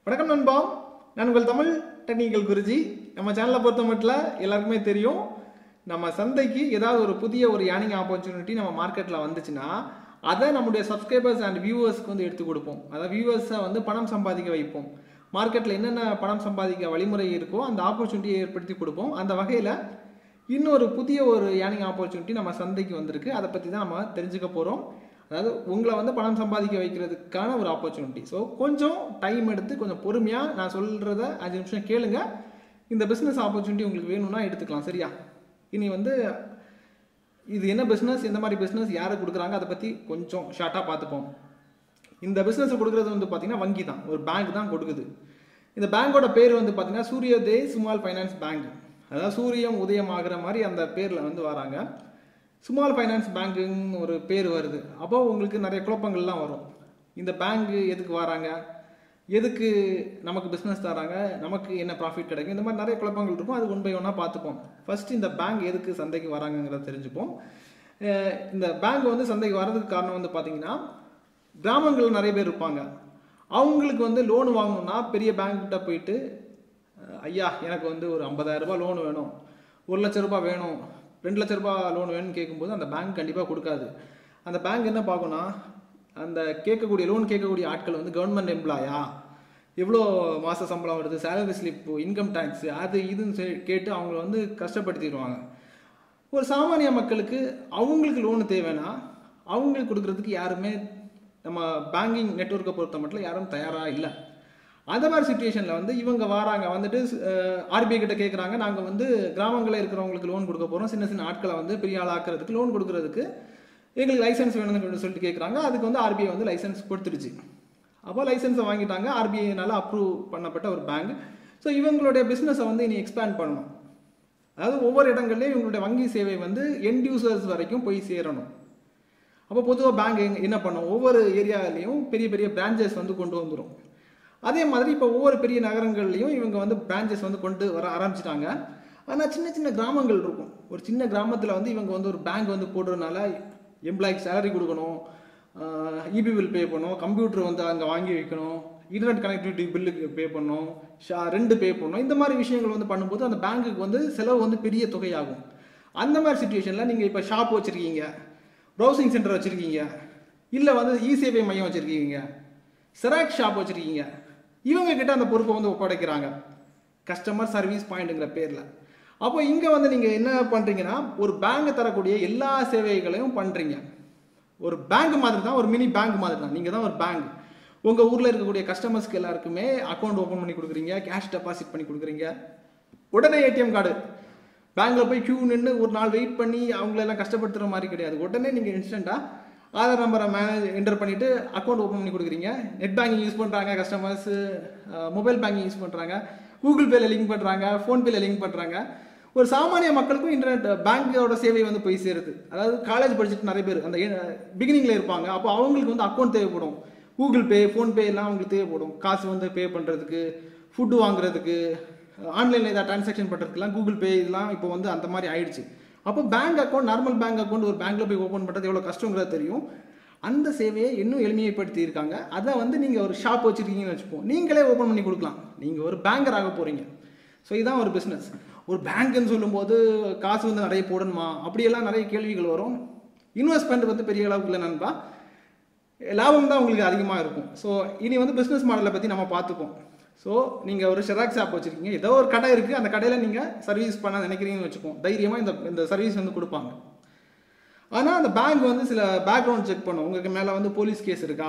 வணக்கம் நண்பா நான் உங்கள் தமிழ் டெக்னிக்கல் குருஜி நம்ம சேனலை பொறுத்த மட்டும் எல்லாருக்குமே தெரியும் நம்ம சந்தைக்கு ஏதாவது ஒரு புதிய ஒரு ஏர்னிங் ஆப்பர்ச்சுனிட்டி நம்ம மார்க்கெட்டில் வந்துச்சுன்னா அதை நம்முடைய சப்ஸ்கிரைபர்ஸ் அண்ட் வியூவர்ஸ்க்கு வந்து எடுத்து கொடுப்போம் அதாவது வியூவர்ஸை வந்து பணம் சம்பாதிக்க வைப்போம் மார்க்கெட்டில் என்னென்ன பணம் சம்பாதிக்க வழிமுறை இருக்கோ அந்த ஆப்பர்ச்சுனிட்டியை ஏற்படுத்தி கொடுப்போம் அந்த வகையில் இன்னொரு புதிய ஒரு ஏர்னிங் ஆப்பர்ச்சுனிட்டி நம்ம சந்தைக்கு வந்திருக்கு அதை பற்றி தான் நம்ம தெரிஞ்சுக்க போகிறோம் அதாவது உங்களை வந்து பணம் சம்பாதிக்க வைக்கிறதுக்கான ஒரு ஆப்பர்ச்சுனிட்டி ஸோ கொஞ்சம் டைம் எடுத்து கொஞ்சம் பொறுமையாக நான் சொல்கிறத அஞ்சு நிமிஷம் கேளுங்க இந்த பிஸ்னஸ் ஆப்பர்ச்சுனிட்டி உங்களுக்கு வேணும்னா எடுத்துக்கலாம் சரியா இனி வந்து இது என்ன பிஸ்னஸ் எந்த மாதிரி பிஸ்னஸ் யாருக்கு கொடுக்குறாங்க அதை பற்றி கொஞ்சம் ஷார்ட்டாக பார்த்துப்போம் இந்த பிஸ்னஸ் கொடுக்குறது வந்து பார்த்தீங்கன்னா வங்கி தான் ஒரு பேங்க் தான் கொடுக்குது இந்த பேங்கோட பேர் வந்து பார்த்தீங்கன்னா சூரியோதய் ஸ்மால் ஃபைனான்ஸ் பேங்க் அதாவது சூரியம் உதயம் ஆகிற மாதிரி அந்த பேரில் வந்து வராங்க ஸ்மால் ஃபைனான்ஸ் பேங்க்குன்னு ஒரு பேர் வருது அப்போ உங்களுக்கு நிறைய குழப்பங்கள்லாம் வரும் இந்த பேங்க் எதுக்கு வராங்க எதுக்கு நமக்கு பிஸ்னஸ் தராங்க நமக்கு என்ன ப்ராஃபிட் கிடைக்கும் இந்த மாதிரி நிறைய குழப்பங்கள் இருக்கும் அது ஒன் பை ஒன்னாக பார்த்துப்போம் ஃபர்ஸ்ட் இந்த பேங்க் எதுக்கு சந்தைக்கு வராங்கங்கிறத தெரிஞ்சுப்போம் அஹ் இந்த பேங்க் வந்து சந்தைக்கு வர்றதுக்கு காரணம் வந்து பார்த்தீங்கன்னா கிராமங்களில் நிறைய பேர் இருப்பாங்க அவங்களுக்கு வந்து லோன் வாங்கணும்னா பெரிய பேங்க்கிட்ட போயிட்டு அஹ் ஐயா எனக்கு வந்து ஒரு 50000 ரூபாய் லோன் வேணும் ஒரு லட்ச ரூபாய் வேணும் ரெண்டு லட்ச ரூபாய் லோன் வேணும்னு கேட்கும்போது அந்த பேங்க் கண்டிப்பாக கொடுக்காது அந்த பேங்க் என்ன பார்க்கணும்னா அந்த கேட்கக்கூடிய லோன் கேட்கக்கூடிய ஆட்கள் வந்து கவர்மெண்ட் எம்ப்ளாயா எவ்வளோ மாத சம்பளம் வருது சேலரி ஸ்லிப்பு இன்கம் டேக்ஸ் அது இதுன்னு சொல்லி கேட்டு அவங்கள வந்து கஷ்டப்படுத்திடுவாங்க ஒரு சாமானிய மக்களுக்கு அவங்களுக்கு லோன் தேவைன்னா அவங்களுக்கு கொடுக்கறதுக்கு யாருமே நம்ம பேங்கிங் நெட்வொர்க்கை பொறுத்த மட்டும் யாரும் தயாராக இல்லை அந்த மாதிரி சுச்சுவேஷனில் வந்து இவங்க வராங்க வந்துட்டு ஆர்பிஐ கிட்ட கேட்குறாங்க நாங்கள் வந்து கிராமங்களில் இருக்கிறவங்களுக்கு லோன் கொடுக்க போகிறோம் சின்ன சின்ன ஆட்களை வந்து பெரிய ஆள் ஆக்குறதுக்கு லோன் கொடுக்கறதுக்கு எங்களுக்கு லைசன்ஸ் வேணும்னு சொல்லிட்டு கேட்குறாங்க அதுக்கு வந்து ஆர்பிஐ வந்து லைசன்ஸ் கொடுத்துருச்சு அப்போ லைசன்ஸை வாங்கிட்டாங்க ஆர்பிஐனால அப்ரூவ் பண்ணப்பட்ட ஒரு பேங்க் ஸோ இவங்களுடைய பிஸ்னஸை வந்து இனி எக்ஸ்பேண்ட் பண்ணணும் அதாவது ஒவ்வொரு இடங்கள்லையும் இவங்களுடைய வங்கி சேவை வந்து எண்ட் யூசர்ஸ் வரைக்கும் போய் சேரணும் அப்போ பொதுவாக பேங்க் எங்க என்ன பண்ணும் ஒவ்வொரு ஏரியாலையும் பெரிய பெரிய பிரான்ச்சஸ் வந்து கொண்டு வந்துடும் அதே மாதிரி இப்போ ஒவ்வொரு பெரிய நகரங்கள்லையும் இவங்க வந்து பிரான்ச்சஸ் வந்து கொண்டு வர ஆரம்பிச்சிட்டாங்க ஆனால் சின்ன சின்ன கிராமங்கள் இருக்கும் ஒரு சின்ன கிராமத்தில் வந்து இவங்க வந்து ஒரு பேங்க் வந்து போடுறதுனால எம்ப்ளாய்க்கு சேலரி கொடுக்கணும் இபி பில் பே பண்ணணும் கம்ப்யூட்டர் வந்து அங்கே வாங்கி வைக்கணும் இன்டர்நெட் கனெக்டிவிட்டி பில்லுக்கு பே பண்ணணும் ஷா ரெண்டு பே பண்ணணும் இந்த மாதிரி விஷயங்கள் வந்து பண்ணும்போது அந்த பேங்க்குக்கு வந்து செலவு வந்து பெரிய தொகையாகும் அந்த மாதிரி சுச்சுவேஷனில் நீங்கள் இப்போ ஷாப் வச்சுருக்கீங்க ப்ரௌசிங் சென்டர் வச்சுருக்கீங்க இல்லை வந்து இ சேவை மையம் வச்சுருக்கீங்க செராக்ஸ் ஷாப் வச்சுருக்கீங்க இவங்க கிட்ட அந்த பொறுப்பை வந்து ஒப்படைக்கிறாங்க கஸ்டமர் சர்வீஸ் பாயிண்ட்டுங்கிற பேரில் அப்போ இங்கே வந்து நீங்கள் என்ன பண்ணுறீங்கன்னா ஒரு பேங்க் தரக்கூடிய எல்லா சேவைகளையும் பண்ணுறீங்க ஒரு பேங்க் மாதிரி தான் ஒரு மினி பேங்க் மாதிரி தான் நீங்கள் தான் ஒரு பேங்க் உங்கள் ஊரில் இருக்கக்கூடிய கஸ்டமர்ஸ்க்கு எல்லாருக்குமே அக்கௌண்ட் ஓப்பன் பண்ணி கொடுக்குறீங்க கேஷ் டெபாசிட் பண்ணி கொடுக்குறீங்க உடனே ஏடிஎம் கார்டு பேங்க்கில் போய் க்யூ நின்று ஒரு நாள் வெயிட் பண்ணி அவங்களெல்லாம் கஷ்டப்படுத்துகிற மாதிரி கிடையாது உடனே நீங்கள் இன்ஸ்டண்ட்டாக ஆதார் நம்பரை மேனேஜ் என்டர் பண்ணிவிட்டு அக்கௌண்ட் ஓப்பன் பண்ணி கொடுக்குறீங்க நெட் பேங்கிங் யூஸ் பண்ணுறாங்க கஸ்டமர்ஸ் மொபைல் பேங்கிங் யூஸ் பண்ணுறாங்க கூகுள் பேல லிங்க் பண்ணுறாங்க ஃபோன்பேல லிங்க் பண்ணுறாங்க ஒரு சாமானிய மக்களுக்கும் இன்டர்நெட் பேங்கோட சேவை வந்து போய் சேருது அதாவது காலேஜ் படிச்சுட்டு நிறைய பேர் அந்த பிகினிங்கில் இருப்பாங்க அப்போ அவங்களுக்கு வந்து அக்கௌண்ட் தேவைப்படும் கூகுள் பே ஃபோன்பே எல்லாம் அவங்களுக்கு தேவைப்படும் காசு வந்து பே பண்ணுறதுக்கு ஃபுட்டு வாங்குறதுக்கு ஆன்லைனில் ஏதாவது டிரான்சாக்ஷன் பண்ணுறதுக்குலாம் கூகுள் பே இதெல்லாம் இப்போ வந்து அந்த மாதிரி ஆயிடுச்சு அப்போ bank account normal bank account ஒரு பேங்க்கில் போய் ஓப்பன் பண்ணுறது எவ்வளோ கஷ்டங்கிறது தெரியும் அந்த சேவையை இன்னும் எளிமைப்படுத்தி இருக்காங்க அதை வந்து நீங்கள் ஒரு ஷாப் வச்சுருக்கீங்கன்னு வச்சுப்போம் நீங்களே ஓப்பன் பண்ணி கொடுக்கலாம் நீங்கள் ஒரு பேங்கர் ஆக போகிறீங்க ஸோ இதுதான் ஒரு பிஸ்னஸ் ஒரு பேங்க்னு சொல்லும்போது காசு வந்து நிறைய போடணுமா அப்படியெல்லாம் நிறைய கேள்விகள் வரும் இன்வெஸ்ட்மெண்ட் வந்து பெரிய அளவுக்கு இல்லை நண்பா லாபம் தான் உங்களுக்கு அதிகமாக இருக்கும் ஸோ இனி வந்து பிஸ்னஸ் மாடலை பற்றி நம்ம பார்த்துப்போம் ஸோ நீங்கள் ஒரு ஷெராக்ஸ் ஆப் வச்சுருக்கீங்க ஏதோ ஒரு கடை இருக்குது அந்த கடையில் நீங்கள் சர்வீஸ் பண்ண நினைக்கிறீங்கன்னு வச்சுப்போம் தைரியமாக இந்த இந்த சர்வீஸ் வந்து கொடுப்பாங்க ஆனால் அந்த பேங்க் வந்து சில பேக்ரவுண்ட் செக் பண்ணும் உங்களுக்கு மேலே வந்து போலீஸ் கேஸ் இருக்கா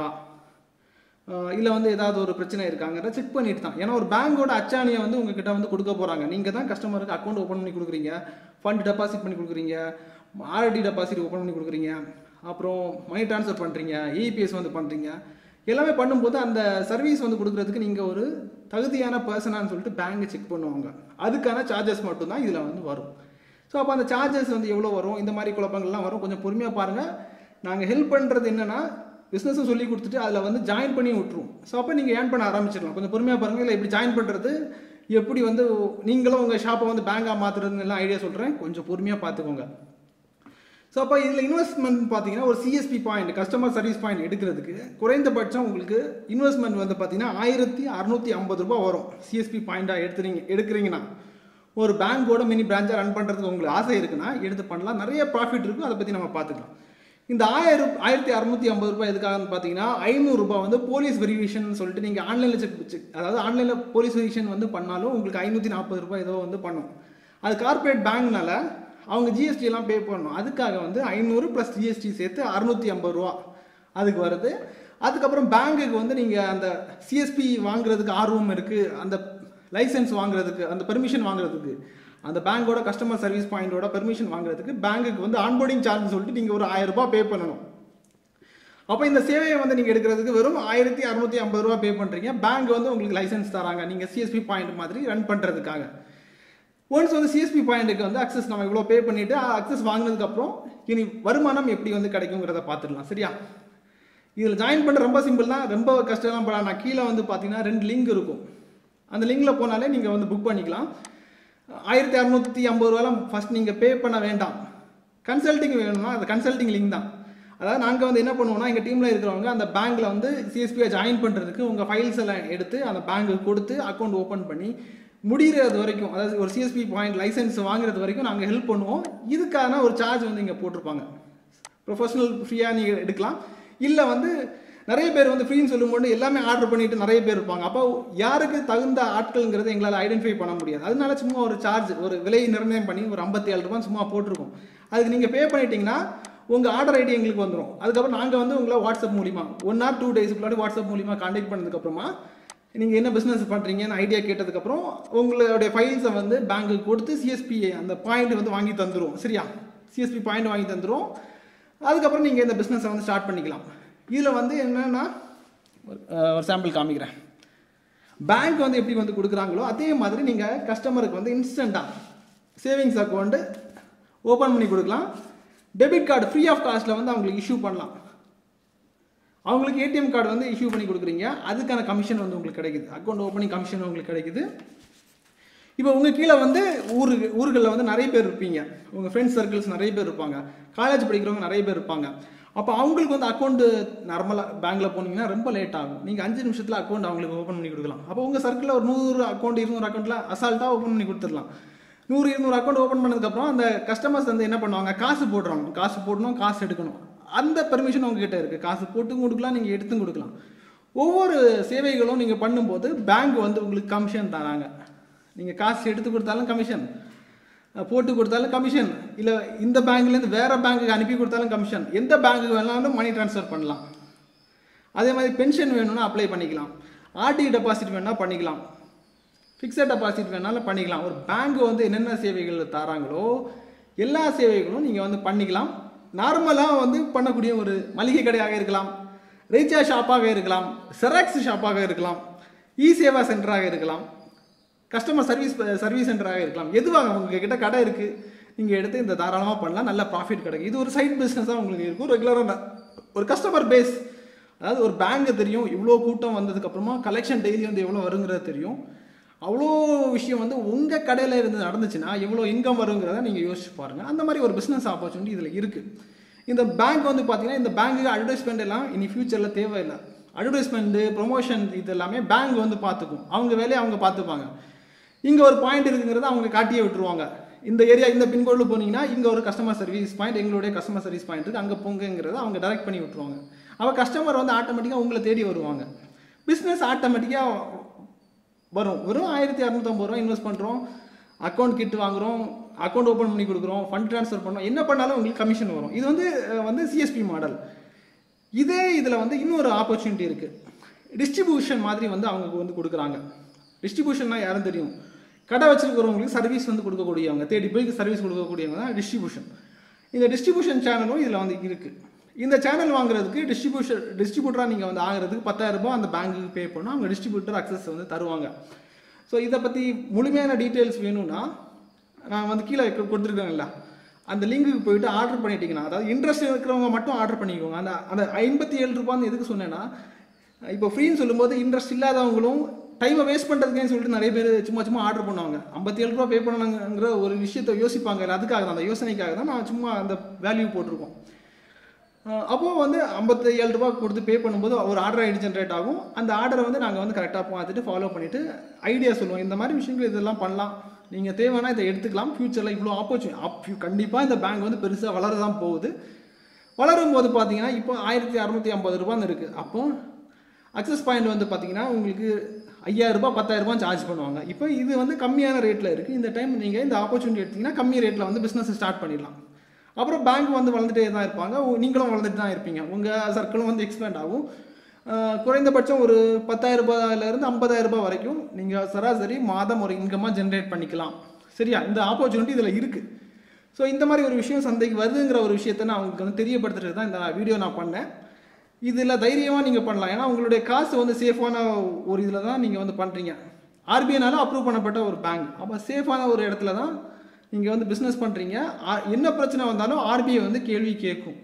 இல்லை வந்து ஏதாவது ஒரு பிரச்சனை இருக்காங்கிறத செக் பண்ணிட்டு தான் ஏன்னா ஒரு பேங்கோட அச்சாணியை வந்து உங்ககிட்ட வந்து கொடுக்க போகிறாங்க நீங்கள் தான் கஸ்டமருக்கு அக்கௌண்ட் ஓப்பன் பண்ணி கொடுக்குறீங்க ஃபண்ட் டெபாசிட் பண்ணி கொடுக்குறீங்க ஆர்டி டெபாசிட் ஓப்பன் பண்ணி கொடுக்குறீங்க அப்புறம் மணி ட்ரான்ஸ்ஃபர் பண்ணுறீங்க இபிஎஸ் வந்து பண்ணுறீங்க எல்லாமே பண்ணும்போது அந்த சர்வீஸ் வந்து கொடுக்குறதுக்கு நீங்கள் ஒரு தகுதியான பர்சனான்னு சொல்லிட்டு பேங்க் செக் பண்ணுவாங்க அதுக்கான சார்ஜஸ் மட்டும்தான் இதில் வந்து வரும் ஸோ அப்போ அந்த சார்ஜஸ் வந்து எவ்வளோ வரும் இந்த மாதிரி குழப்பங்கள்லாம் வரும் கொஞ்சம் பொறுமையாக பாருங்கள் நாங்கள் ஹெல்ப் பண்ணுறது என்னென்னா பிஸ்னஸும் சொல்லி கொடுத்துட்டு அதில் வந்து ஜாயின் பண்ணி விட்ருவோம் ஸோ அப்போ நீங்கள் ஏர்ன் பண்ண ஆரம்பிச்சிடலாம் கொஞ்சம் பொறுமையாக பாருங்கள் இல்லை இப்படி ஜாயின் பண்ணுறது எப்படி வந்து நீங்களும் உங்கள் ஷாப்பை வந்து பேங்காக மாற்றுறதுன்னு எல்லாம் ஐடியா சொல்கிறேன் கொஞ்சம் பொறுமையாக பார்த்துக்கோங்க ஸோ ஸோ அப்போ இதில் இன்வெஸ்ட்மெண்ட் பார்த்தீங்கன்னா ஒரு CSP point customer service point எடுக்கிறதுக்கு குறைந்தபட்சம் உங்களுக்கு இன்வெஸ்ட்மெண்ட் வந்து பார்த்தீங்கன்னா ஆயிரத்தி அறநூற்றி ஐம்பது ரூபாய் வரும் சிஎஸ்பி பாயிண்டாக எடுத்துறீங்க எடுக்கிறீங்கன்னா ஒரு பேங்கோட மினி பிரான்ச்சாக ரன் பண்ணுறதுக்கு உங்களுக்கு ஆசை இருக்குன்னா எடுத்து பண்ணலாம் நிறைய ப்ராஃபிட் இருக்கும் அதை பற்றி நம்ம பார்த்துக்கலாம் இந்த ஆயிரம் ஆயிரத்தி அறநூற்றி ஐம்பது ரூபாய் எதுக்காகன்னு பார்த்தீங்கன்னா ஐநூறுரூபா வந்து போலீஸ் வெரிஃபிகேஷன் சொல்லிட்டு நீங்கள் ஆன்லைனில் செக் செக் அதாவது ஆன்லைனில் போலீஸ் வெரிஃபிகேஷன் வந்து பண்ணாலும் உங்களுக்கு ஐநூற்றி நாற்பது ரூபாய் ஏதோ வந்து பண்ணும் அது கார்ப்பரேட் பேங்க்னால அவங்க ஜிஎஸ்டி எல்லாம் பே பண்ணணும் அதுக்காக வந்து ஐநூறு ப்ளஸ் ஜிஎஸ்டி சேர்த்து அறுநூற்றி ஐம்பது ரூபா அதுக்கு வருது அதுக்கப்புறம் பேங்குக்கு வந்து நீங்கள் அந்த சிஎஸ்பி வாங்குறதுக்கு ஆர்வம் இருக்குது அந்த லைசன்ஸ் வாங்குறதுக்கு அந்த பெர்மிஷன் வாங்குறதுக்கு அந்த பேங்கோட கஸ்டமர் சர்வீஸ் பாயிண்டோட பெர்மிஷன் வாங்குறதுக்கு பேங்குக்கு வந்து ஆன்போர்டிங் சார்ஜ் சொல்லிட்டு நீங்கள் ஒரு ஆயிரம் ரூபாய் பே பண்ணணும் அப்போ இந்த சேவையை வந்து நீங்கள் எடுக்கிறதுக்கு வெறும் ஆயிரத்தி அறுநூத்தி ஐம்பது ரூபா பே பண்ணுறீங்க பேங்க் வந்து உங்களுக்கு லைசன்ஸ் தராங்க நீங்கள் சிஎஸ்பி பாயிண்ட் மாதிரி ரன் பண்ணுறதுக்காக ஒன்ஸ் வந்து சிஎஸ்பி பாயிண்ட்டுக்கு வந்து அக்சஸ் நம்ம இவ்வளோ பே பண்ணிவிட்டு அக்சஸ் வாங்கினதுக்கப்புறம் இனி வருமானம் எப்படி வந்து கிடைக்குங்கிறத பார்த்துடலாம் சரியா இதில் ஜாயின் பண்ண ரொம்ப சிம்பிள் தான் ரொம்ப கஷ்டம்லாம் படா நான் கீழே வந்து பார்த்தீங்கன்னா ரெண்டு லிங்க் இருக்கும் அந்த லிங்கில் போனாலே நீங்கள் வந்து புக் பண்ணிக்கலாம் ஆயிரத்தி அறநூற்றி ஐம்பது ரூபாலாம் ஃபஸ்ட் நீங்கள் பே பண்ண வேண்டாம் கன்சல்டிங் வேணும்னா அது கன்சல்டிங் லிங்க் தான் அதாவது நாங்கள் வந்து என்ன பண்ணுவோம்னா எங்கள் டீமில் இருக்கிறவங்க அந்த பேங்க்கில் வந்து சிஎஸ்பியை ஜாயின் பண்ணுறதுக்கு உங்கள் ஃபைல்ஸ் எல்லாம் எடுத்து அந்த பேங்க்குக்கு கொடுத்து அக்கௌண்ட் ஓப்பன் பண்ணி முடிகிறது வரைக்கும் அதாவது ஒரு சிஎஸ்பி பாயிண்ட் லைசன்ஸ் வாங்குறது வரைக்கும் நாங்கள் ஹெல்ப் பண்ணுவோம் இதுக்கான ஒரு சார்ஜ் வந்து இங்கே போட்டிருப்பாங்க ப்ரொஃபஷனல் ஃப்ரீயாக நீங்கள் எடுக்கலாம் இல்லை வந்து நிறைய பேர் வந்து ஃப்ரீன்னு சொல்லும்போது எல்லாமே ஆர்டர் பண்ணிட்டு நிறைய பேர் இருப்பாங்க அப்போ யாருக்கு தகுந்த ஆட்கள்ங்கிறத எங்களால் ஐடென்டிஃபை பண்ண முடியாது அதனால சும்மா ஒரு சார்ஜ் ஒரு விலை நிர்ணயம் பண்ணி ஒரு ஐம்பத்தி ஏழு ரூபாய் சும்மா போட்டிருக்கோம் அதுக்கு நீங்கள் பே பண்ணிட்டீங்கன்னா உங்கள் ஆர்டர் ஐடி எங்களுக்கு வந்துடும் அதுக்கப்புறம் நாங்கள் வந்து உங்களை வாட்ஸ்அப் மூலிமா ஒன் ஆர் டூ டேஸ் முன்னாடி வாட்ஸ்அப் மூலிமா கான்டாக்ட் பண்ணதுக்கப்புறமா நீங்கள் என்ன பிஸ்னஸ் பண்ணுறீங்கன்னு ஐடியா கேட்டதுக்கப்புறம் உங்களுடைய ஃபைல்ஸை வந்து பேங்க்குக்கு கொடுத்து சிஎஸ்பி அந்த பாயிண்ட் வந்து வாங்கி தந்துடும் சரியா சிஎஸ்பி பாயிண்ட் வாங்கி தந்துடும் அதுக்கப்புறம் நீங்கள் இந்த பிஸ்னஸை வந்து ஸ்டார்ட் பண்ணிக்கலாம் இதில் வந்து என்னன்னா ஒரு அஹ், ஒரு சாம்பிள் காமிக்கிறேன் பேங்க் வந்து எப்படி வந்து கொடுக்குறாங்களோ அதே மாதிரி நீங்கள் கஸ்டமருக்கு வந்து இன்ஸ்டண்ட்டாக சேவிங்ஸ் அக்கௌண்ட்டு ஓப்பன் பண்ணி கொடுக்கலாம் டெபிட் கார்டு ஃப்ரீ ஆஃப் காஸ்ட்டில் வந்து அவங்களுக்கு இஷ்யூ பண்ணலாம் அவங்களுக்கு ஏடிஎம் கார்டு வந்து இஷ்யூ பண்ணி கொடுக்குறீங்க அதுக்கான கமிஷன் வந்து உங்களுக்கு கிடைக்குது அக்கௌண்ட் ஓப்பனிங் கமிஷன் உங்களுக்கு கிடைக்குது இப்போ உங்கள் கீழே வந்து ஊரு ஊர்களில் வந்து நிறைய பேர் இருப்பீங்க உங்கள் ஃப்ரெண்ட்ஸ் சர்க்கிள்ஸ் நிறைய பேர் இருப்பாங்க காலேஜ் படிக்கிறவங்க நிறைய பேர் இருப்பாங்க அப்போ அவங்களுக்கு வந்து அக்கௌண்ட் நார்மலாக பேங்க்கில் போனீங்கன்னா ரொம்ப லேட் ஆகும் நீங்கள் அஞ்சு நிமிஷத்தில் அக்கௌண்ட் அவங்களுக்கு ஓப்பன் பண்ணி கொடுக்கலாம் அப்போ உங்கள் சர்க்கிளில் ஒரு நூறு அக்கௌண்ட் இருநூறு அக்கௌண்ட்டில் அசால்ட்டாக ஓப்பன் பண்ணி கொடுத்துடலாம் நூறு இருநூறு அக்கௌண்ட் ஓப்பன் பண்ணதுக்கப்புறம் அந்த கஸ்டமர்ஸ் வந்து என்ன பண்ணுவாங்க காசு போடுறாங்க காசு போடணும் காசு எடுக்கணும் அந்த பெர்மிஷன் உங்ககிட்ட இருக்குது காசு போட்டும் கொடுக்கலாம் நீங்கள் எடுத்தும் கொடுக்கலாம் ஒவ்வொரு சேவைகளும் நீங்கள் பண்ணும்போது பேங்க் வந்து உங்களுக்கு கமிஷன் தராங்க நீங்கள் காசு எடுத்து கொடுத்தாலும் கமிஷன் போட்டு கொடுத்தாலும் கமிஷன் இல்லை இந்த பேங்க்லேருந்து வேறு பேங்க்குக்கு அனுப்பி கொடுத்தாலும் கமிஷன் எந்த பேங்க்குக்கு வேணாலும் மணி ட்ரான்ஸ்ஃபர் பண்ணலாம் அதே மாதிரி பென்ஷன் வேணும்னா அப்ளை பண்ணிக்கலாம் ஆர்டி டெபாசிட் வேணால் பண்ணிக்கலாம் ஃபிக்ஸட் டெபாசிட் வேணாலும் பண்ணிக்கலாம் ஒரு பேங்க் வந்து என்னென்ன சேவைகள் தராங்களோ எல்லா சேவைகளும் நீங்கள் வந்து பண்ணிக்கலாம் நார்மலாக வந்து பண்ணக்கூடிய ஒரு மளிகை கடையாக இருக்கலாம் ரீசார்ஜ் ஷாப்பாக இருக்கலாம் செராக்ஸ் ஷாப்பாக இருக்கலாம் இ சேவா சென்டராக இருக்கலாம் கஸ்டமர் சர்வீஸ் சர்வீஸ் சென்டராக இருக்கலாம் எதுவாக உங்ககிட்ட கடை இருக்குது நீங்கள் எடுத்து இந்த தாராளமாக பண்ணலாம் நல்ல ப்ராஃபிட் கிடைக்கும் இது ஒரு சைட் பிஸ்னஸாக உங்களுக்கு இருக்கும் ரெகுலராக ஒரு கஸ்டமர் பேஸ் அதாவது ஒரு பேங்க் தெரியும் இவ்வளோ கூட்டம் வந்ததுக்கப்புறமா கலெக்ஷன் டெய்லி வந்து எவ்வளோ வருங்கிறது தெரியும் அவ்வளோ விஷயம் வந்து உங்கள் கடையில் இருந்து நடந்துச்சுன்னா எவ்வளோ இன்கம் வருங்கிறத நீங்கள் யோசிச்சு பாருங்கள் அந்த மாதிரி ஒரு பிஸ்னஸ் ஆப்பர்ச்சுனிட்டி இதில் இருக்குது இந்த பேங்க் வந்து பார்த்தீங்கன்னா இந்த பேங்க்குக்கு அட்வர்டைஸ்மெண்ட் எல்லாம் இனி ஃபியூச்சரில் தேவையில்லை அட்வர்டைஸ்மெண்ட்டு ப்ரொமோஷன் இது எல்லாமே பேங்க் வந்து பார்த்துக்கும் அவங்க வேலையை அவங்க பார்த்துப்பாங்க இங்கே ஒரு பாயிண்ட் இருக்குங்கிறத அவங்க காட்டியே விட்டுருவாங்க இந்த ஏரியா இந்த பின்கோடில் போனீங்கன்னா இங்கே ஒரு கஸ்டமர் சர்வீஸ் பாயிண்ட் எங்களுடைய கஸ்டமர் சர்வீஸ் பாயிண்ட் இருக்குது அங்கே போங்கிறத அவங்க டைரக்ட் பண்ணி விட்டுருவாங்க அப்போ கஸ்டமர் வந்து ஆட்டோமேட்டிக்காக உங்களை தேடி வருவாங்க பிஸ்னஸ் ஆட்டோமேட்டிக்காக வரும் வெறும் ஆயிரத்தி இரநூத்தம்பது ரூபா இன்வெஸ்ட் பண்ணுறோம் அக்கௌண்ட் கிட் வாங்குறோம் அக்கௌண்ட் ஓப்பன் பண்ணி கொடுக்குறோம் ஃபண்ட் ட்ரான்ஸ்ஃபர் பண்ணோம் என்ன பண்ணாலும் உங்களுக்கு கமிஷன் வரும் இது வந்து அஹ், வந்து சிஎஸ்பி மாடல் இதே இதில் வந்து இன்னொரு ஆப்பர்ச்சுனிட்டி இருக்குது டிஸ்ட்ரிபியூஷன் மாதிரி வந்து அவங்க வந்து கொடுக்குறாங்க டிஸ்ட்ரிபியூஷன்னா யாரும் தெரியும் கடை வச்சிருக்கிறவங்களுக்கு சர்வீஸ் வந்து கொடுக்கக்கூடியவங்க தேடி போய் சர்வீஸ் கொடுக்கக்கூடியவங்க தான் டிஸ்ட்ரிபியூஷன் இந்த டிஸ்ட்ரிபியூஷன் சேனலும் இதில் வந்து இருக்குது இந்த சேனல் வாங்குறதுக்கு டிஸ்ட்ரிபியூஷன் டிஸ்ட்ரிபியூட்டராக நீங்கள் வந்து ஆகிறதுக்கு 10000 ரூபாய் அந்த பேங்க்குக்கு பே பண்ணால் அவங்க டிஸ்ட்ரிபியூட்டர் அக்சஸ் வந்து தருவாங்க ஸோ இதை பற்றி முழுமையான டீட்டெயில்ஸ் வேணும்னா நான் வந்து கீழே கு- கொடுத்துருக்கேன்ல அந்த லிங்குக்கு போயிட்டு ஆர்டர் பண்ணிட்டீங்கன்னா அதாவது இன்ட்ரெஸ்ட் இருக்கிறவங்க மட்டும் ஆர்டர் பண்ணிக்கோங்க அந்த அந்த ஐம்பத்தி ஏழு ரூபான்னு எதுக்கு சொன்னேன்னா இப்போ ஃப்ரீன்னு சொல்லும்போது இன்ட்ரெஸ்ட் இல்லாதவங்களும் டைமை வேஸ்ட் பண்ணுறதுக்கேன்னு சொல்லிட்டு நிறைய பேர் சும்மா சும்மா ஆர்டர் பண்ணுவாங்க ஐம்பத்தி ஏழு ரூபா பே பண்ணணுங்கிற ஒரு விஷயத்தை யோசிப்பாங்க இல்ல, அதுக்காக தான் அந்த யோசனைக்காக தான் நான் சும்மா அந்த வேல்யூ போட்டிருக்கோம் அப்போது வந்து ஐம்பத்தி ஏழு ரூபா கொடுத்து பே பண்ணும்போது ஒரு ஆர்டர் ஐடி ஜென்ரேட் ஆகும் அந்த ஆர்டரை வந்து நாங்கள் வந்து கரெக்டாக பார்த்துட்டு ஃபாலோ பண்ணிவிட்டு ஐடியா சொல்லுவோம் இந்த மாதிரி விஷயங்கள் இதெல்லாம் பண்ணலாம் நீங்கள் தேவைன்னா இதை எடுத்துக்கலாம் ஃப்யூச்சரில் இவ்வளோ ஆப்பர்ச்சுனிட்டி அப் கண்டிப்பாக இந்த பேங்க் வந்து பெருசாக வளர தான் போகுது வளரும் போது பார்த்தீங்கன்னா இப்போ ஆயிரத்தி அறநூற்றி ஐம்பது ரூபான்னு இருக்குது அப்போ அக்சஸ் பாயிண்ட் வந்து பார்த்தீங்கன்னா உங்களுக்கு ஐயாயிரம் ரூபாய் பத்தாயிரம் ரூபாய் சார்ஜ் பண்ணுவாங்க இப்போ இது வந்து கம்மியான ரேட்டில் இருக்குது இந்த டைம் நீங்கள் இந்த ஆப்பர்ச்சுனிட்டி எடுத்தீங்கன்னா கம்மி ரேட்டில் வந்து பிஸ்னஸ் ஸ்டார்ட் பண்ணிடலாம் அப்புறம் பேங்க் வந்து வளர்ந்துட்டே தான் இருப்பாங்க உ- நீங்களும் வளர்ந்துட்டு தான் இருப்பீங்க உங்கள் சர்க்கிளும் வந்து எக்ஸ்பேண்ட் ஆகும் அஹ் குறைந்தபட்சம் ஒரு பத்தாயிரம் ரூபாயிலேருந்து ஐம்பதாயிரம் ரூபாய் வரைக்கும் நீங்கள் சராசரி மாதம் ஒரு இன்கமாக ஜென்ரேட் பண்ணிக்கலாம் சரியா இந்த ஆப்பர்ச்சுனிட்டி இதில் இருக்குது ஸோ இந்த மாதிரி ஒரு விஷயம் சந்தைக்கு வருதுங்கிற ஒரு விஷயத்தை நான் உங்களுக்கு வந்து தெரியப்படுத்துறது தான் இந்த வீடியோ நான் பண்ணேன் இதில் தைரியமாக நீங்கள் பண்ணலாம் ஏன்னா உங்களுடைய காசு வந்து சேஃபான ஒரு இதில் தான் நீங்கள் வந்து பண்ணுறீங்க ஆர்பிஐனால அப்ரூவ் பண்ணப்பட்ட ஒரு பேங்க் அப்போ சேஃபான ஒரு இடத்துல தான் நீங்கள் வந்து பிஸ்னஸ் பண்ணுறீங்க என்ன பிரச்சனை வந்தாலும் ஆர்பிஐ வந்து கேள்வி கேட்கும்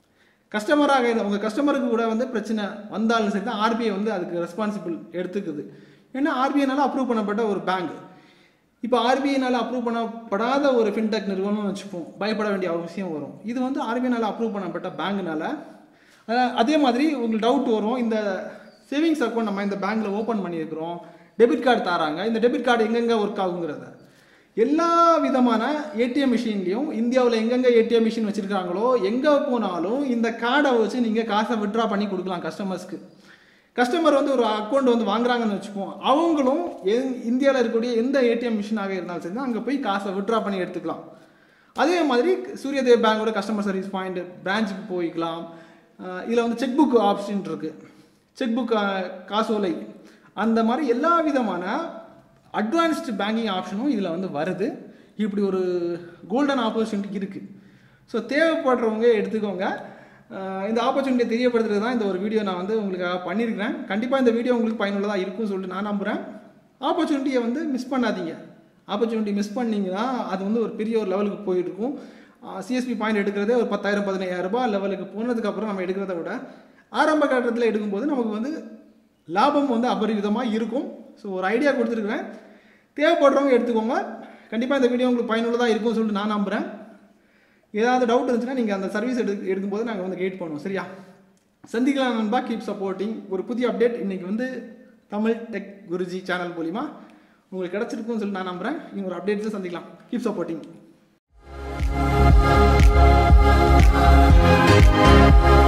கஸ்டமராக இது உங்கள் கஸ்டமருக்கு கூட வந்து பிரச்சனை வந்தாலும் சரி தான் ஆர்பிஐ வந்து அதுக்கு ரெஸ்பான்சிபிள் எடுத்துக்குது ஏன்னா ஆர்பிஐனால அப்ரூவ் பண்ணப்பட்ட ஒரு பேங்க் இப்போ ஆர்பிஐனால அப்ரூவ் பண்ணப்படாத ஒரு ஃபின்டெக் நிறுவனம்னு வச்சுப்போம் பயப்பட வேண்டிய அவசியம் வரும் இது வந்து ஆர்பிஐனால அப்ரூவ் பண்ணப்பட்ட பேங்க்னால அஹ், அதே மாதிரி உங்களுக்கு டவுட் வரும் இந்த சேவிங்ஸ் அக்கௌண்ட் நம்ம இந்த பேங்க்ல ஓப்பன் பண்ணியிருக்கிறோம் டெபிட் கார்டு தராங்க இந்த டெபிட் கார்டு எங்கெங்க ஒர்க் ஆகுங்கிறத எல்லா விதமான ஏடிஎம் மிஷின்லையும் இந்தியாவில் எங்கெங்க ஏடிஎம் மிஷின் வச்சிருக்காங்களோ எங்கே போனாலும் இந்த கார்டை வச்சு நீங்கள் காசை விட்ரா பண்ணி கொடுக்கலாம் கஸ்டமர்ஸ்க்கு கஸ்டமர் வந்து ஒரு அக்கௌண்ட் வந்து வாங்குறாங்கன்னு வச்சுப்போம் அவங்களும் இந்தியாவில் இருக்கக்கூடிய எந்த ஏடிஎம் மிஷினாக இருந்தாலும் சரி அங்கே போய் காசை விட்ரா பண்ணி எடுத்துக்கலாம் அதே மாதிரி சூரியதேவ் பேங்கோட கஸ்டமர் சர்வீஸ் பாயிண்ட் பிரான்ச்சுக்கு போய்க்கலாம் இதில் வந்து செக் புக் ஆப்ஷன் இருக்கு செக் புக் காசோலை அந்த மாதிரி எல்லா விதமான அட்வான்ஸ்டு பேங்கிங் ஆப்ஷனும் இதில் வந்து வருது இப்படி ஒரு கோல்டன் ஆப்பர்ச்சுனிட்டி இருக்குது ஸோ தேவைப்படுறவங்க எடுத்துக்கோங்க அஹ் இந்த ஆப்பர்ச்சுனிட்டியை தெரியப்படுத்துறது தான் இந்த ஒரு வீடியோ நான் வந்து உங்களுக்காக பண்ணியிருக்கிறேன் கண்டிப்பாக இந்த வீடியோ உங்களுக்கு பயனுள்ளதாக இருக்கும்னு சொல்லிட்டு நான் நம்புகிறேன் ஆப்பர்ச்சுனிட்டியை வந்து மிஸ் பண்ணாதீங்க ஆப்பர்ச்சுனிட்டி மிஸ் பண்ணீங்கன்னா அது வந்து ஒரு பெரிய ஒரு லெவலுக்கு போயிருக்கும் சிஎஸ்பி பாயிண்ட் எடுக்கிறதே ஒரு பத்தாயிரம் பதினையாயிரம் ரூபாய் லெவலுக்கு போனதுக்கப்புறம் நம்ம எடுக்கிறத விட ஆரம்ப கட்டத்தில் எடுக்கும்போது நமக்கு வந்து லாபம் வந்து அபரிவிதமாக இருக்கும் ஸோ ஒரு ஐடியா கொடுத்துருக்குறேன் தேவைப்படுறவங்க எடுத்துக்கோங்க கண்டிப்பாக இந்த வீடியோ உங்களுக்கு பயனுள்ளதாக இருக்கும்னு சொல்லிட்டு நான் நம்புகிறேன் ஏதாவது டவுட் இருந்துச்சுன்னா நீங்கள் அந்த சர்வீஸ் எடு எடுக்கும்போது நாங்கள் வந்து கைட் பண்ணுவோம் சரியா சந்திக்கலாம் நண்பா கீப் சப்போர்ட்டிங் ஒரு புதிய அப்டேட் இன்னைக்கு வந்து தமிழ் டெக் குருஜி சேனல் மூலிமா உங்களுக்கு கிடச்சிருக்கும்னு சொல்லி நான் நம்புகிறேன் நீங்கள் ஒரு அப்டேட்ஸும் சந்திக்கலாம் கீப் சப்போர்ட்டிங்